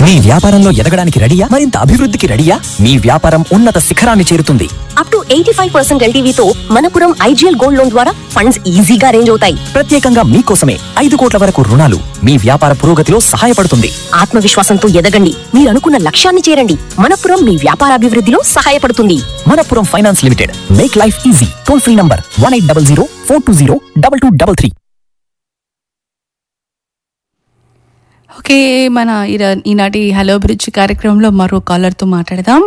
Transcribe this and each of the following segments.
మీ వ్యాపారంలో ఎదగడానికి రెడీయా మరింత అభివృద్ధికి రెడీయా మీ వ్యాపారం ఉన్నత శిఖరాన్ని చేరుతుంది up to eighty five percent ఎల్టీవీతో మనపురం ఐజీఎల్ గోల్డ్ లోన్ ద్వారా ఫండ్స్ ఈజీగా అరేంజ్ అవుతాయి ప్రత్యేకంగా మీకోసమే ఐదు కోట్ల వరకు రుణాలు మీ వ్యాపార పురోగతిలో సహాయపడుతుంది ఆత్మవిశ్వాసంతో ఎదగండి మీరు అనుకున్న లక్ష్యాన్ని చేరండి మనపురం మీ వ్యాపారాభివృద్ధిలో సహాయపడుతుంది Manappuram finance limited make life easy toll free number one eight double zero four two zero double two double three okay మన ఈర- ఈనాటి హలో బ్రిడ్జ్ కార్యక్రమంలో మరో కాలర్తో మాట్లాడదాం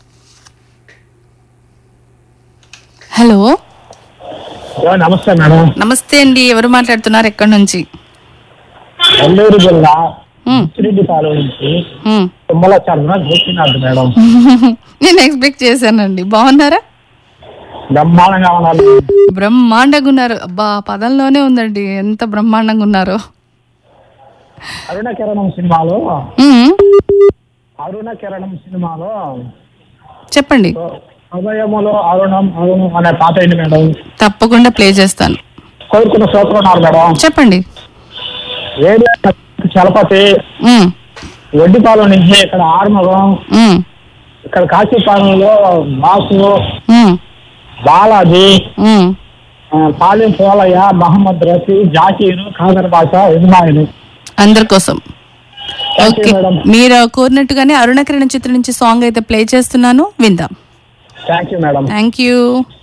హలో ఓ, నమస్తే మేడం నమస్తే అండి ఎవరు మాట్లాడుతున్నారు ఎక్కడి నుంచి నెల్లూరు జిల్లా మ్. తిరిగిపాలెం నుంచి హ్మ్. తుమ్మల చంద్ర గోపీనాథ్ మేడం నేను ఎక్స్పెక్ట్ చేశానండి బాగున్నారా బ్రహ్మాండంగా ఉన్నారు బ్రహ్మాండంగా ఉన్నారు అబ్బా పదంలోనే ఉందండి ఎంత బ్రహ్మాండంగా ఉన్నారో అరుణ కిరణం సినిమాలో హ్మ్. అరుణ కిరణం సినిమాలో చెప్పండి హృదయములో అరుణం అరుణం అనే పాట అయింది మేడం తప్పకుండా ప్లే చేస్తాను కోరుకున్న శ్రోతలు ఉన్నారు మేడం చెప్పండి ఏరియా చలపతి హ్మ్. వడ్డిపాలెం నుంచి ఇక్కడ ఆర్మగం హ్మ్. ఇక్కడ కాశీపాలెంలో బాసు హ్మ్. బాలాజీ హ్మ్. ఆ, పాలెం పోలయ్య మహమ్మద్ రఫీ జాకీరు ఖాదర్ బాషా ఇజ్మాయిల్ అందరి కోసం Thank you, ఓకే madam. మీరు కోరినట్టుగానే అరుణకిరణ చిత్రం నుంచి సాంగ్ అయితే ప్లే చేస్తున్నాను విందాం thank you madam thank you